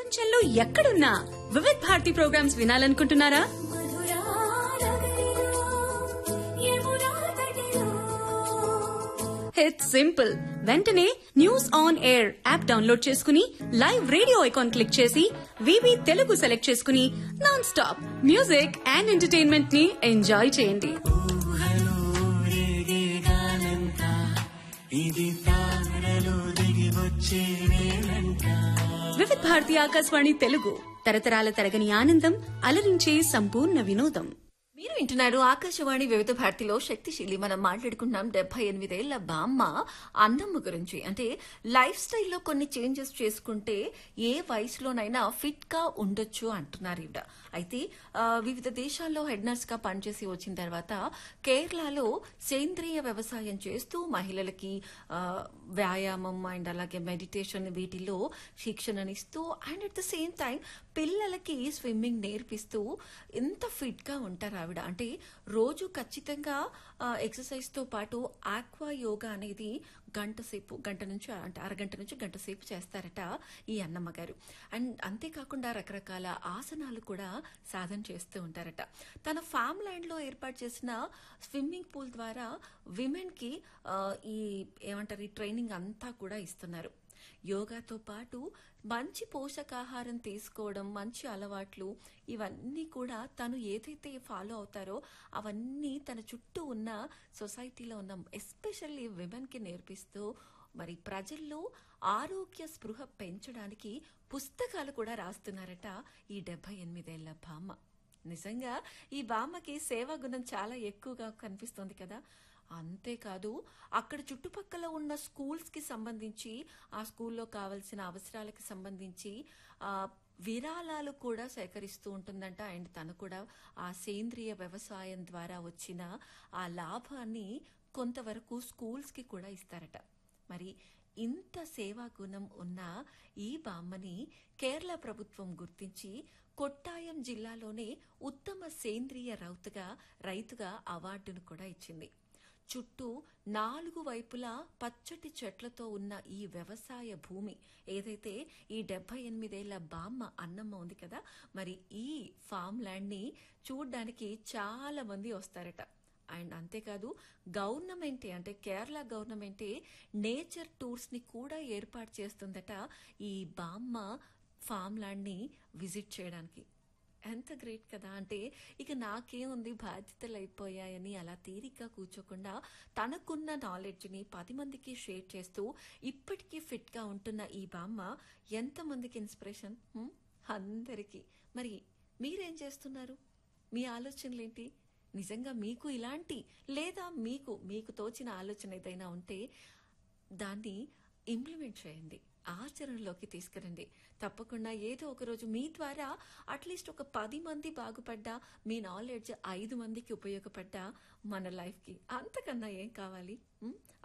ప్రపంచంలో ఎక్కడున్నా వివిధ్ భారతి ప్రోగ్రామ్స్ వినాలనుకుంటున్నారా ఇట్స్ సింపుల్ వెంటనే news on air app download చేసుకుని లైవ్ రేడియో ఐకాన్ క్లిక్ చేసి వివి తెలుగు సెలెక్ట్ చేసుకుని non stop music and entertainment ని ఎంజాయ్ చేయండి వివిధ్ భారతి ఆకాశవాణి తెలుగు తరతరాల తరగని ఆనందం అలరించే సంపూర్ణ వినోదం మీరు వింటున్నారు ఆకాశవాణి వివిధ భారతిలో శక్తిశీలి మనం మాట్లాడుకున్నాం డెబ్బై ఎనిమిదేళ్ల బామ్మ అందమ్మ గురించి అంటే లైఫ్ స్టైల్లో కొన్ని చేంజెస్ చేసుకుంటే ఏ వయసులోనైనా ఫిట్ గా ఉండొచ్చు అంటున్నారు ఈవిడ అయితే ఆ, వివిధ దేశాల్లో హెడ్ నర్స్ గా పనిచేసి వచ్చిన తర్వాత కేరళలో సేంద్రియ వ్యవసాయం చేస్తూ మహిళలకి ఆ, వ్యాయామం అండ్ అలాగే మెడిటేషన్ వీటిల్లో శిక్షణనిస్తూ and at the same time పిల్లలకి స్విమ్మింగ్ నేర్పిస్తూ ఎంత ఫిట్ గా ఉంటారు ఆవిడ అంటే రోజు ఖచ్చితంగా ఎక్సర్సైజ్ తో పాటు ఆక్వా యోగా అనేది గంట సేపు గంట నుంచి అంటే అరగంట నుంచి గంట సేపు చేస్తారట ఈ అన్నమ్మ గారు అండ్ అంతేకాకుండా రకరకాల ఆసనాలు కూడా సాధన చేస్తూ ఉంటారట తన ఫామ్ ల్యాండ్ లో ఏర్పాటు చేసిన స్విమ్మింగ్ పూల్ ద్వారా విమెన్ కి ఆ, ఈ ఏమంటారు ఈ ట్రైనింగ్ అంతా కూడా ఇస్తున్నారు యోగాతో పాటు మంచి పోషకాహారం తీసుకోవడం మంచి అలవాట్లు ఇవన్నీ కూడా తను ఏదైతే ఫాలో అవుతారో అవన్నీ తన చుట్టూ ఉన్న సొసైటీలో ఉన్న ఎస్పెషల్లీ విమెన్ కి నేర్పిస్తూ మరి ప్రజల్లో ఆరోగ్య స్పృహ పెంచడానికి పుస్తకాలు కూడా రాస్తున్నారట ఈ డెబ్బై ఎనిమిదేళ్ల బామ్మ నిజంగా ఈ బామ్మకి సేవా గుణం చాలా ఎక్కువగా కనిపిస్తోంది కదా అంతేకాదు అక్కడ చుట్టుపక్కల ఉన్న స్కూల్స్ కి సంబంధించి ఆ స్కూల్లో కావలసిన అవసరాలకు సంబంధించి ఆ విరాళాలు కూడా సేకరిస్తూ ఉంటుందంట అండ్ తను కూడా ఆ సేంద్రియ వ్యవసాయం ద్వారా వచ్చిన ఆ లాభాన్ని కొంతవరకు స్కూల్స్ కి కూడా ఇస్తారట మరి ఇంత సేవా గుణం ఉన్న ఈ బామ్మని కేరళ ప్రభుత్వం గుర్తించి కొట్టాయం జిల్లాలోనే ఉత్తమ సేంద్రియ రౌతుగా రైతుగా అవార్డును కూడా ఇచ్చింది చుట్టూ నాలుగు వైపులా పచ్చటి చెట్లతో ఉన్న ఈ వ్యవసాయ భూమి ఏదైతే ఈ డెబ్బై ఎనిమిదేళ్ల బామ్మ అన్నమ్మ ఉంది కదా మరి ఈ ఫామ్ ల్యాండ్ ని చూడ్డానికి చాలా మంది వస్తారట అండ్ అంతేకాదు గవర్నమెంటే అంటే కేరళ గవర్నమెంటే నేచర్ టూర్స్ ని కూడా ఏర్పాటు చేస్తుందట ఈ బామ్మ ఫామ్ ల్యాండ్ ని విజిట్ చేయడానికి ఎంత గ్రేట్ కదా అంటే ఇక నాకేముంది బాధ్యతలు అయిపోయాయని అలా తీరిగ్గా కూర్చోకుండా తనకున్న నాలెడ్జ్ని పది మందికి షేర్ చేస్తూ ఇప్పటికీ ఫిట్గా ఉంటున్న ఈ బామ్మ ఎంతమందికి ఇన్స్పిరేషన్ హ్మ్? అందరికీ మరి మీరేం చేస్తున్నారు మీ ఆలోచనలేంటి నిజంగా మీకు ఇలాంటి లేదా మీకు మీకు తోచిన ఆలోచన ఏదైనా ఉంటే దాన్ని ఇంప్లిమెంట్ చేయండి ఆచరణలోకి తీసుకురండి తప్పకుండా ఏదో ఒక రోజు మీ ద్వారా అట్లీస్ట్ ఒక పది మంది బాగుపడ్డా మీ నాలెడ్జ్ ఐదు మందికి ఉపయోగపడ్డా మన లైఫ్కి అంతకన్నా ఏం కావాలి ఉం?